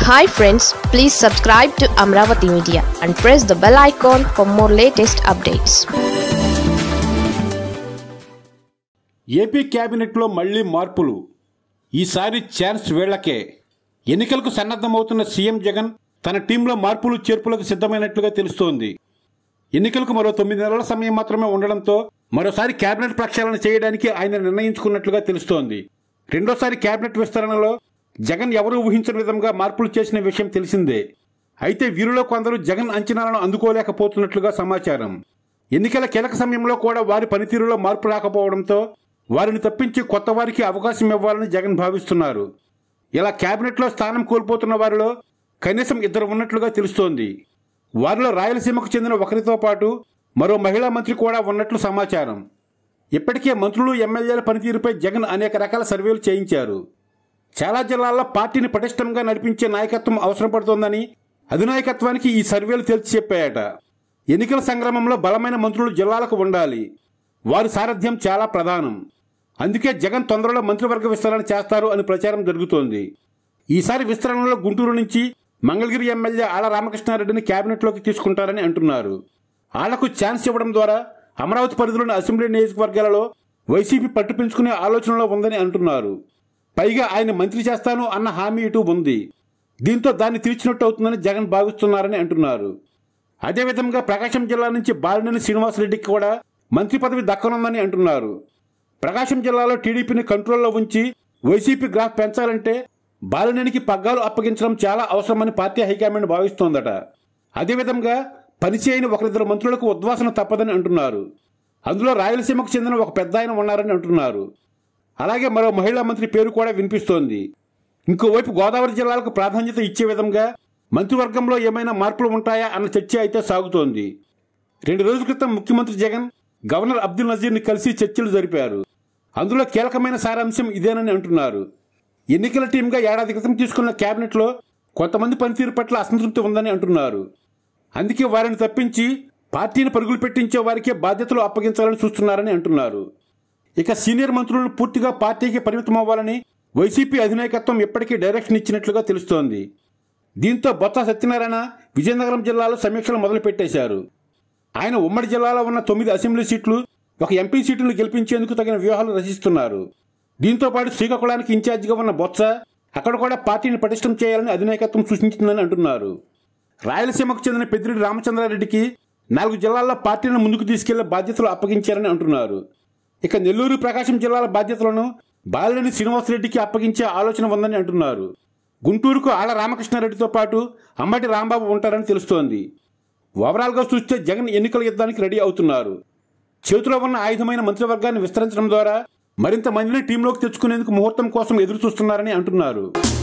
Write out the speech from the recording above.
hi friends please subscribe to Amaravati media and press the bell icon for more latest updates AP క్యాబినెట్లో మళ్లీ మార్పులు ఈసారి chance వీళ్లకే ఎన్నికలకు సన్నద్ధమవుతున్న CM Jagan తన టీంలో మార్పులు చేర్పులకు సిద్ధమైనట్లుగా తెలుస్తోంది ఎన్నికలకు మరో తొమ్మిది నెలల సమయం మాత్రమే ఉండడంతో మరోసారి కేబినెట్ ప్రక్షాళన చేయడానికి ఆయన నిర్ణయించుకున్నట్లుగా తెలుస్తోంది రెండోసారి కేబినెట్ విస్తరణలో జగన్ ఎవరూ ఊహించని విధంగా మార్పులు చేసిన విషయం తెలిసిందే అయితే వీరిలో కొందరు జగన్ అంచనాలను అందుకోలేకపోతున్నట్లుగా సమాచారం ఎన్నికల కీలక సమయంలో కూడా వారి పనితీరులో మార్పు రాకపోవడంతో వారిని తప్పించి కొత్త వారికి అవకాశం ఇవ్వాలని జగన్ భావిస్తున్నారు ఇలా కేబినెట్లో స్థానం కోల్పోతున్న వారిలో కనీసం ఇద్దరు ఉన్నట్లుగా తెలుస్తోంది వారిలో రాయలసీమకు చెందిన ఒకరితో పాటు మరో మహిళా మంత్రి కూడా ఉన్నట్లు సమాచారం ఇప్పటికే మంత్రులు ఎమ్మెల్యేల పనితీరుపై జగన్ అనేక రకాల సర్వేలు చేయించారు చాలా జిల్లాల్లో పార్టీని పటిష్టంగా నడిపించే నాయకత్వం అవసరం పడుతోందని అధినాయకత్వానికి ఈ సర్వేలు తేల్చి చెప్పాయట ఎన్నికల సంగ్రామంలో బలమైన మంత్రులు జిల్లాలకు ఉండాలి వారి సారథ్యం చాలా ప్రధానం అందుకే జగన్ తొందరలో మంత్రివర్గ విస్తరణ చేస్తారు అని ప్రచారం జరుగుతోంది ఈసారి విస్తరణలో గుంటూరు నుంచి మంగళగిరి ఎమ్మెల్యే ఆళ్ల రామకృష్ణారెడ్డిని కేబినెట్లోకి తీసుకుంటారని అంటున్నారు ఆళ్లకు ఛాన్స్ ఇవ్వడం ద్వారా అమరావతి పరిధిలోని అసెంబ్లీ నియోజకవర్గాలలో వైసీపీ పట్టు పెంచుకునే ఆలోచనలో ఉందని అంటున్నారు పైగా ఆయన మంత్రి చేస్తాను అన్న హామీ ఇటు ఉంది దీంతో దాన్ని తీర్చినట్టు అవుతుందని జగన్ భావిస్తున్నారని అంటున్నారు అదేవిధంగా ప్రకాశం జిల్లా నుంచి బాలినేని శ్రీనివాసరెడ్డికి కూడా మంత్రి పదవి దక్కనుందని అంటున్నారు ప్రకాశం జిల్లాలో టీడీపీని కంట్రోల్లో ఉంచి వైసీపీ గ్రాఫ్ పెంచాలంటే బాలినేనికి పగ్గాలు అప్పగించడం చాలా అవసరమని పార్టీ హైకమాండ్ భావిస్తోందట అదేవిధంగా పనిచేయని ఒకరిద్దరు మంత్రులకు ఉద్వాసన తప్పదని అంటున్నారు అందులో రాయలసీమకు చెందిన ఒక పెద్ద ఆయన ఉన్నారని అంటున్నారు అలాగే మరో మహిళా మంత్రి పేరు కూడా వినిపిస్తోంది ఇంకోవైపు గోదావరి జిల్లాలకు ప్రాధాన్యత ఇచ్చే విధంగా మంత్రివర్గంలో ఏమైనా మార్పులు ఉంటాయా అన్న చర్చ అయితే సాగుతోంది రెండు రోజుల క్రితం ముఖ్యమంత్రి జగన్ గవర్నర్ అబ్దుల్ నజీర్ని కలిసి చర్చలు జరిపారు అందులో కీలకమైన సారాంశం ఇదేనని అంటున్నారు ఎన్నికల టీంగా ఏడాది క్రితం తీసుకున్న కేబినెట్లో కొంతమంది పనితీరు పట్ల అసంతృప్తి ఉందని అంటున్నారు అందుకే వారిని తప్పించి పార్టీని పరుగులు పెట్టించే వారికే బాధ్యతలు అప్పగించాలని చూస్తున్నారని అంటున్నారు ఇక సీనియర్ మంత్రులను పూర్తిగా పార్టీకి పరిమితమవ్వాలని వైసీపీ అధినాయకత్వం ఇప్పటికీ డైరెక్షన్ ఇచ్చినట్లుగా తెలుస్తోంది దీంతో బొత్స సత్యనారాయణ విజయనగరం జిల్లాలో సమీక్షలు మొదలుపెట్టేశారు ఆయన ఉమ్మడి జిల్లాలో ఉన్న తొమ్మిది అసెంబ్లీ సీట్లు ఒక ఎంపీ సీటును గెలిపించేందుకు తగిన వ్యూహాలు రచిస్తున్నారు దీంతో పాటు శ్రీకాకుళానికి ఇన్ఛార్జిగా ఉన్న బొత్స అక్కడ కూడా పార్టీని పటిష్టం చేయాలని అధినాయకత్వం సూచించిందని అంటున్నారు రాయలసీమకు చెందిన పెద్దిరెడ్డి రామచంద్రారెడ్డికి నాలుగు జిల్లాల్లో పార్టీని ముందుకు తీసుకెళ్లే బాధ్యతలు అప్పగించారని అంటున్నారు ఇక నెల్లూరు ప్రకాశం జిల్లాల బాధ్యతలను బాలినేని శ్రీనివాసరెడ్డికి అప్పగించే ఆలోచన ఉందని అంటున్నారు గుంటూరుకు ఆళ్ల రామకృష్ణారెడ్డితో పాటు అమ్మటి రాంబాబు ఉంటారని తెలుస్తోంది ఓవరాల్గా చూస్తే జగన్ ఎన్నికల యుద్ధానికి రెడీ అవుతున్నారు చేతిలో ఉన్న ఆయుధమైన మంత్రివర్గాన్ని విస్తరించడం ద్వారా మరింత మందిని టీంలోకి తెచ్చుకునేందుకు ముహూర్తం కోసం ఎదురు చూస్తున్నారని అంటున్నారు